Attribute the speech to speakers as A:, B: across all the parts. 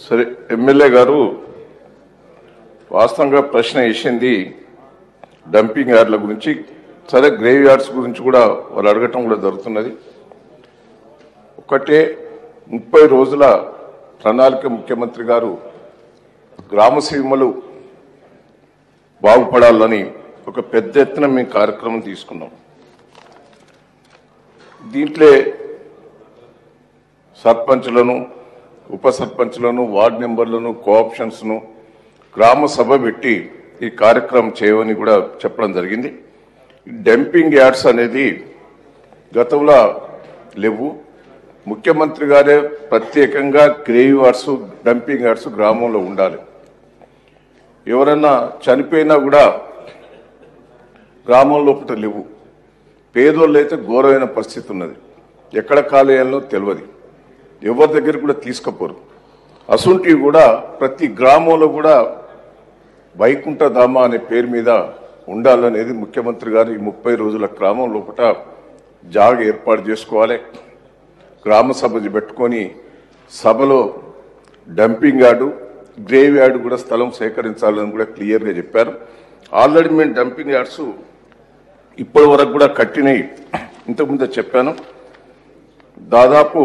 A: సరే ఎమ్మెల్యే గారు వాస్తవంగా ప్రశ్న వేసింది డంపింగ్ యార్డ్ల గురించి సరే గ్రేవ్ యార్డ్స్ గురించి కూడా వాళ్ళు అడగటం కూడా జరుగుతున్నది ఒకటే ముప్పై రోజుల ప్రణాళిక ముఖ్యమంత్రి గారు గ్రామ సీమలు బాగుపడాలని ఒక పెద్ద ఎత్తున మేము కార్యక్రమం తీసుకున్నాం దీంట్లో సర్పంచ్లను ఉప సర్పంచ్లను వార్డు మెంబర్లను కోఆప్షన్స్ను గ్రామ సభ పెట్టి ఈ కార్యక్రమం చేయమని కూడా చెప్పడం జరిగింది ఈ డంపింగ్ యార్డ్స్ అనేది గతంలో లేవు ముఖ్యమంత్రి గారే ప్రత్యేకంగా గ్రేవ్ యార్డ్స్ డంపింగ్ యార్డ్స్ గ్రామంలో ఉండాలి ఎవరన్నా చనిపోయినా కూడా గ్రామం లోపల లేవు పేదోళ్ళు అయితే ఘోరమైన పరిస్థితి ఉన్నది ఎక్కడ కాలేయాలో తెలియదు ఎవరి దగ్గర కూడా తీసుకపోరు అసుంటివి కూడా ప్రతి గ్రామంలో కూడా వైకుంఠధామ అనే పేరు మీద ఉండాలనేది ముఖ్యమంత్రి గారు ఈ ముప్పై రోజుల గ్రామం లోపల జాగ ఏర్పాటు చేసుకోవాలి గ్రామ సభ పెట్టుకొని సభలో డంపింగ్ యార్డు గ్రేవ్ యార్డు కూడా స్థలం సేకరించాలని కూడా క్లియర్గా చెప్పారు ఆల్రెడీ మేము డంపింగ్ యార్డ్స్ ఇప్పటి వరకు కూడా కట్టినవి ఇంతకుముందే చెప్పాను దాదాపు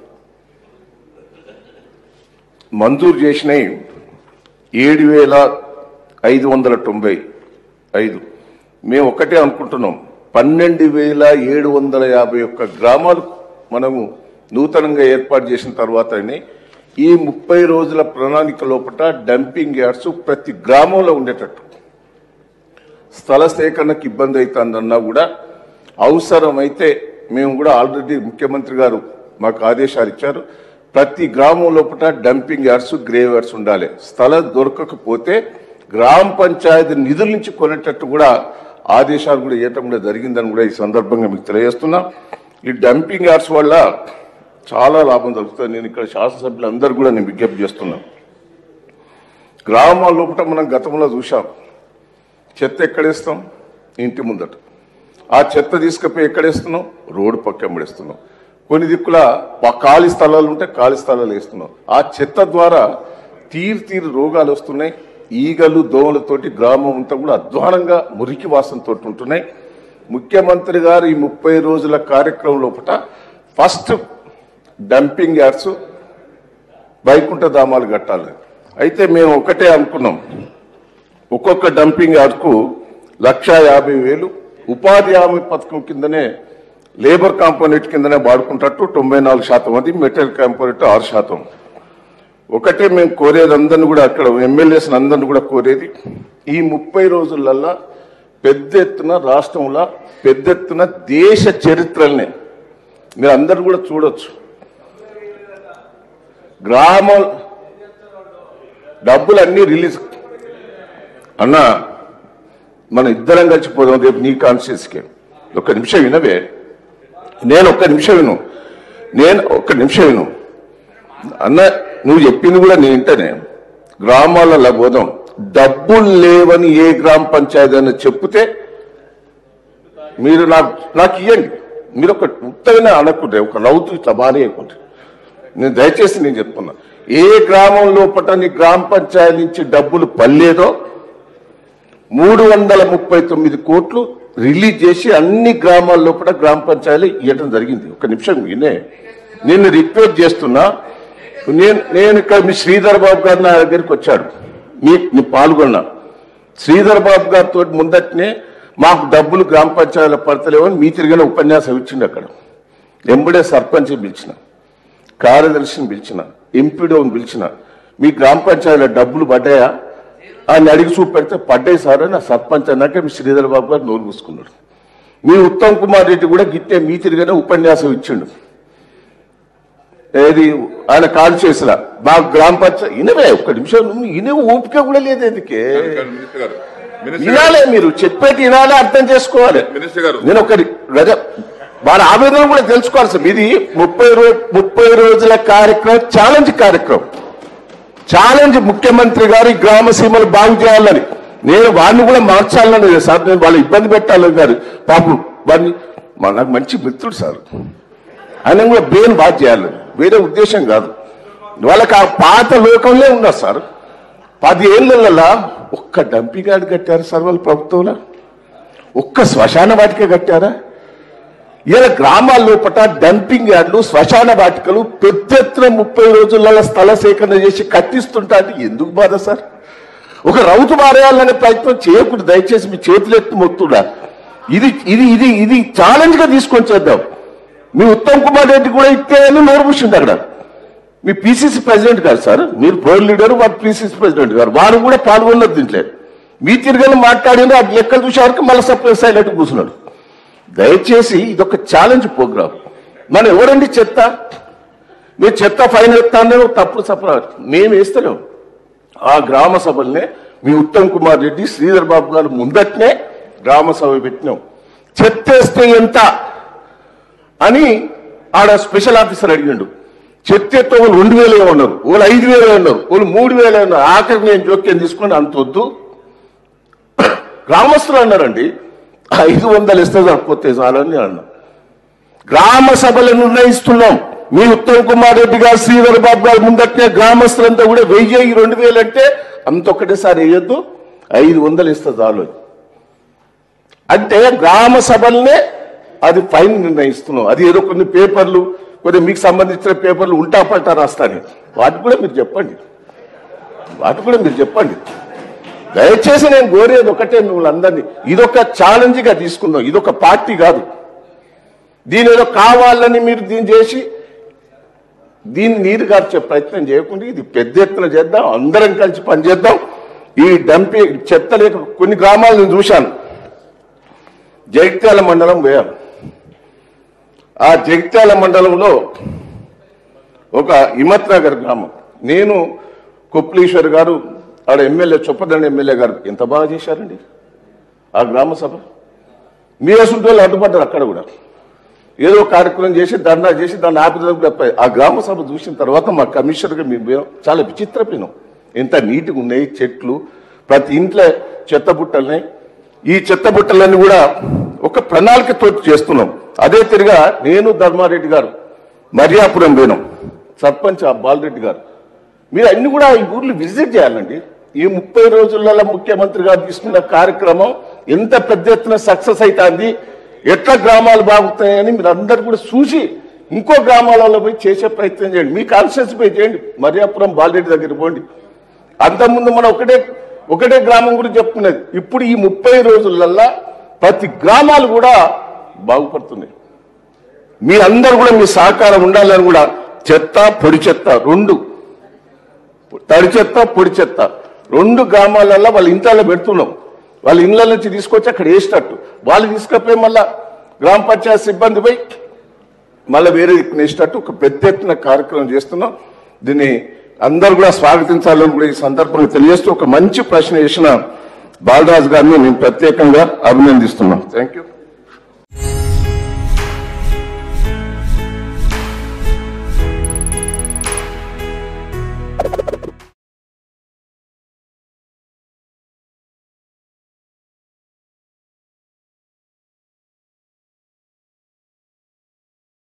A: మంజూరు చేసినవి ఏడు వేల ఐదు వందల తొంభై ఐదు మేము ఒకటే అనుకుంటున్నాం పన్నెండు వేల ఏడు వందల యాభై ఒక్క గ్రామాలు మనము నూతనంగా ఏర్పాటు చేసిన తర్వాతనే ఈ ముప్పై రోజుల ప్రణాళిక లోపల డంపింగ్ యార్డ్స్ ప్రతి గ్రామంలో ఉండేటట్టు స్థల సేకరణకు ఇబ్బంది అవుతుందన్నా కూడా అవసరమైతే మేము కూడా ఆల్రెడీ ముఖ్యమంత్రి గారు మాకు ఆదేశాలు ఇచ్చారు ప్రతి గ్రామం లోపల డంపింగ్ యార్డ్స్ గ్రేవ్ యార్డ్స్ ఉండాలి స్థలం దొరకకపోతే గ్రామ పంచాయతీ నిధుల నుంచి కొనేటట్టు కూడా ఆదేశాలు కూడా ఇవ్వటం కూడా జరిగిందని కూడా ఈ సందర్భంగా మీకు తెలియజేస్తున్నా ఈ డంపింగ్ యార్డ్స్ వల్ల చాలా లాభం జరుగుతుంది నేను ఇక్కడ శాసనసభ్యులందరూ కూడా నేను విజ్ఞప్తి చేస్తున్నాను గ్రామాల లోపల మనం గతంలో చూసాం చెత్త ఎక్కడేస్తాం ఇంటి ముందట ఆ చెత్త తీసుకుపోయి ఎక్కడేస్తున్నాం రోడ్డు పక్క పడేస్తున్నాం కొన్ని దిక్కుల ప- ఖాళీ స్థలాలు ఉంటే ఖాళీ స్థలాలు వేస్తున్నాం ఆ చెత్త ద్వారా తీరు తీరు రోగాలు వస్తున్నాయి ఈగలు దోమలతోటి గ్రామం అంతా కూడా అధ్వానంగా మురికి వాసనతో ఉంటున్నాయి ముఖ్యమంత్రి గారు ఈ ముప్పై రోజుల కార్యక్రమం లోపల ఫస్ట్ డంపింగ్ యార్డ్స్ వైకుంఠ ధామాలు కట్టాలి అయితే మేము ఒకటే అనుకున్నాం ఒక్కొక్క డంపింగ్ యార్డ్కు లక్ష యాభై వేలు ఉపాధి హామీ పథకం కిందనే లేబర్ కాంపోనెంట్ కిందనే వాడుకుంటట్టు తొంభై నాలుగు శాతం అది మెటీరియల్ కాంపోనెంట్ ఆరు శాతం ఒకటే మేము కోరేది అందరిని కూడా అక్కడ ఎమ్మెల్యేస్ అందరిని కూడా కోరేది ఈ ముప్పై రోజులల్లా పెద్ద ఎత్తున రాష్ట్రంలో పెద్ద ఎత్తున దేశ చరిత్రల్ని మీరు అందరు కూడా చూడొచ్చు గ్రామం డబ్బులు అన్ని రిలీజ్ అన్నా మనం ఇద్దరం కలిసిపోదాం రేపు నీ కాన్షియస్కి ఒక్క నిమిషం వినవే నేను ఒక్క నిమిషం విను నేను ఒక్క నిమిషం విను అన్న నువ్వు చెప్పింది కూడా నేను వింటనే గ్రామాలలో పోదాం డబ్బులు లేవని ఏ గ్రామ పంచాయతీ అని చెప్తే మీరు నాకు నాకు ఇవ్వండి మీరు ఒక ఉత్తగానే అనకుంటే ఒక నవ్వుతూ ఇట్లా బాగానే అనుకుంటే నేను దయచేసి నేను చెప్తున్నా ఏ గ్రామం లోపల నీ గ్రామ పంచాయతీ నుంచి డబ్బులు పల్లేదో మూడు వందల ముప్పై తొమ్మిది కోట్లు రిలీజ్ చేసి అన్ని గ్రామాల లోపల గ్రామ పంచాయతీ ఇవ్వడం జరిగింది ఒక నిమిషం వినే నేను రిక్వెస్ట్ చేస్తున్నా నేను నేను ఇక్కడ మీ శ్రీధర్ బాబు గారు నా దగ్గరికి వచ్చాడు మీ నీ పాల్గొన్నా శ్రీధర్ బాబు గారితో ముందటనే మాకు డబ్బులు గ్రామ పంచాయతీలో పడతలేవని మీ తిరిగిన ఉపన్యాసం ఇచ్చిండు అక్కడ ఎంబడే సర్పంచ్ పిలిచిన కార్యదర్శిని పిలిచిన ఎంపీడోని పిలిచిన మీ గ్రామ పంచాయతీలో డబ్బులు పడ్డాయా అని అడిగి చూపెడితే పడ్డాయి సార్ అని ఆ సర్పంచ్ అన్నాక మీ శ్రీధర్ బాబు గారు నోరు మూసుకున్నాడు మీ ఉత్తమ్ కుమార్ రెడ్డి కూడా గిట్టే మీ తిరిగిన ఉపన్యాసం ఇచ్చిండు ఏది ఆయన కాల్ చేసిన మా గ్రామ పంచాయతీ ఇనవే ఒక్క నిమిషం నువ్వు ఇనే ఓపిక కూడా లేదు ఎందుకే
B: మినిస్టర్ గారు మినిస్టర్ గారు
A: వినాలే మీరు చెప్పేటి వినాలే అర్థం చేసుకోవాలి
B: మినిస్టర్ గారు
A: నేను ఒకటి రజ వాళ్ళ ఆవేదన కూడా తెలుసుకోవాలి సార్ ఇది ముప్పై రోజు ముప్పై రోజుల కార్యక్రమం ఛాలెంజ్ కార్యక్రమం ఛాలెంజ్ ముఖ్యమంత్రి గారు ఈ గ్రామ సీమలు బాగు చేయాలని నేను వాడిని కూడా మార్చాలని లేదు సార్ నేను వాళ్ళు ఇబ్బంది పెట్టాలని గారు పాపం వాడిని మా నాకు మంచి మిత్రుడు సార్ ఆయన కూడా బ్రెయిన్ బాగా చేయాలని వేరే ఉద్దేశం కాదు వాళ్ళకి ఆ పాత లోకంలో ఉన్నారు సార్ పది ఏళ్ళల్లో ఒక్క డంపింగ్ యార్డ్ కట్టారు సార్ వాళ్ళ ప్రభుత్వంలో ఒక్క శ్మశాన వాటిక కట్టారా ఇలా గ్రామాల లోపల డంపింగ్ యార్డులు శ్మశాన వాటికలు పెద్ద ఎత్తున ముప్పై రోజులలో స్థల సేకరణ చేసి కట్టిస్తుంటా అంటే ఎందుకు బాధ సార్ ఒక రౌతు మారేయాలనే ప్రయత్నం చేయకూడదు దయచేసి మీ చేతులు ఎత్తి మొత్తుడా ఇది ఇది ఇది ఇది ఛాలెంజ్ గా తీసుకొని చేద్దాం మీ ఉత్తమ్ కుమార్ రెడ్డి కూడా ఇస్తే అని నోరు మూసింది అక్కడ మీ పిసిసి ప్రెసిడెంట్ గారు సార్ మీరు ప్రో లీడర్ వారు పిసిసి ప్రెసిడెంట్ గారు వారు కూడా పాల్గొన్నారు దీంట్లో మీ తిరగని మాట్లాడింది ఆ లెక్కలు చూసేవారికి మళ్ళీ సప్లై సైలెంట్ కూర్చున్నాడు దయచేసి ఇదొక ఛాలెంజ్ ప్రోగ్రామ్ మనం ఎవరండి చెత్త మీరు చెత్త ఫైన్ ఎత్తానే తప్పుడు సప్ల మేము వేస్తలేం ఆ గ్రామ సభల్నే మీ ఉత్తమ్ కుమార్ రెడ్డి శ్రీధర్ బాబు గారు ముందట్నే గ్రామ సభ పెట్టినాం చెత్త వేస్తే ఎంత అని ఆడ స్పెషల్ ఆఫీసర్ అడిగిండు చెత్తెత్తో వాళ్ళు రెండు వేలే ఉన్నారు వాళ్ళు ఐదు వేలే ఉన్నారు వాళ్ళు మూడు వేలే ఉన్నారు ఆఖరి నేను జోక్యం తీసుకొని అంత వద్దు గ్రామస్తులు అన్నారండి ఐదు వందలు ఇస్తే సరిపోతే చాలని అన్నా గ్రామ సభలు నిర్ణయిస్తున్నాం మీ ఉత్తమ్ కుమార్ రెడ్డి గారు శ్రీధర్ బాబు గారు ముందట్నే గ్రామస్తులంతా కూడా వెయ్యి ఈ రెండు వేలు అంటే అంత ఒకటేసారి వేయొద్దు ఐదు వందలు ఇస్తే చాలు అంటే గ్రామ సభల్నే అది ఫైన్ నిర్ణయిస్తున్నాం అది ఏదో కొన్ని పేపర్లు కొన్ని మీకు సంబంధించిన పేపర్లు ఉల్టా పల్టా రాస్తాను వాటి కూడా మీరు చెప్పండి వాటి కూడా మీరు చెప్పండి దయచేసి నేను కోరేది ఒకటే మిమ్మల్ని అందరినీ ఇదొక ఛాలెంజ్ గా తీసుకుందాం ఇదొక పార్టీ కాదు దీని ఏదో కావాలని మీరు దీన్ని చేసి దీన్ని నీరు గార్చే ప్రయత్నం చేయకుండా ఇది పెద్ద ఎత్తున చేద్దాం అందరం కలిసి పనిచేద్దాం ఈ డంపి చెత్త లేక కొన్ని గ్రామాలు నేను చూశాను జగిత్యాల మండలం పోయాను ఆ జగిత్యాల మండలంలో ఒక హిమత్ నగర్ గ్రామం నేను కొప్లీశ్వర్ గారు ఆడ ఎమ్మెల్యే చొప్పదండి ఎమ్మెల్యే గారు ఎంత బాగా చేశారండి ఆ గ్రామ సభ మీ అసలు వాళ్ళు అడ్డుపడ్డారు అక్కడ కూడా ఏదో కార్యక్రమం చేసి ధర్నా చేసి దాన్ని ఆపినందుకు తప్ప ఆ గ్రామ సభ చూసిన తర్వాత మా కమిషనర్గా మేము పోయాం. చాలా విచిత్రపోయినాం ఎంత నీట్గా ఉన్నాయి చెట్లు ప్రతి ఇంట్లో చెత్త బుట్టలున్నాయి ఈ చెత్త బుట్టలన్నీ కూడా ఒక ప్రణాళికతో చేస్తున్నాం అదే తిరిగా నేను ధర్మారెడ్డి గారు మర్యాపురం పోయినాం సర్పంచ్ ఆ బాలరెడ్డి గారు మీరు అన్ని కూడా ఈ ఊర్లు విజిట్ చేయాలండి ఈ ముప్పై రోజులలో ముఖ్యమంత్రి గారు తీసుకున్న కార్యక్రమం ఎంత పెద్ద ఎత్తున సక్సెస్ అవుతుంది ఎట్లా గ్రామాలు బాగుతాయని మీరు అందరు కూడా చూసి ఇంకో గ్రామాలలో పోయి చేసే ప్రయత్నం చేయండి మీ కాన్షియస్ పోయి చేయండి మర్యాపురం బాలరెడ్డి దగ్గర పోండి అంతకుముందు మనం ఒకటే ఒకటే గ్రామం గురించి చెప్పుకునేది ఇప్పుడు ఈ ముప్పై రోజులల్లా ప్రతి గ్రామాలు కూడా బాగుపడుతున్నాయి మీ అందరు కూడా మీ సహకారం ఉండాలని కూడా చెత్త పొడి చెత్త రెండు తడి చెత్త పొడి చెత్త రెండు గ్రామాలలో వాళ్ళ ఇంట్లో పెడుతున్నాం వాళ్ళ ఇళ్ళ నుంచి తీసుకొచ్చి అక్కడ వేసేటట్టు వాళ్ళు తీసుకపోయి మళ్ళా గ్రామ పంచాయతీ సిబ్బంది పోయి మళ్ళీ వేరే దిక్కున వేసేటట్టు ఒక పెద్ద ఎత్తున కార్యక్రమం చేస్తున్నాం దీన్ని అందరూ కూడా స్వాగతించాలని కూడా ఈ సందర్భంగా తెలియజేస్తూ ఒక మంచి ప్రశ్న వేసిన బాలరాజు గారిని నేను ప్రత్యేకంగా అభినందిస్తున్నాను థ్యాంక్ యూ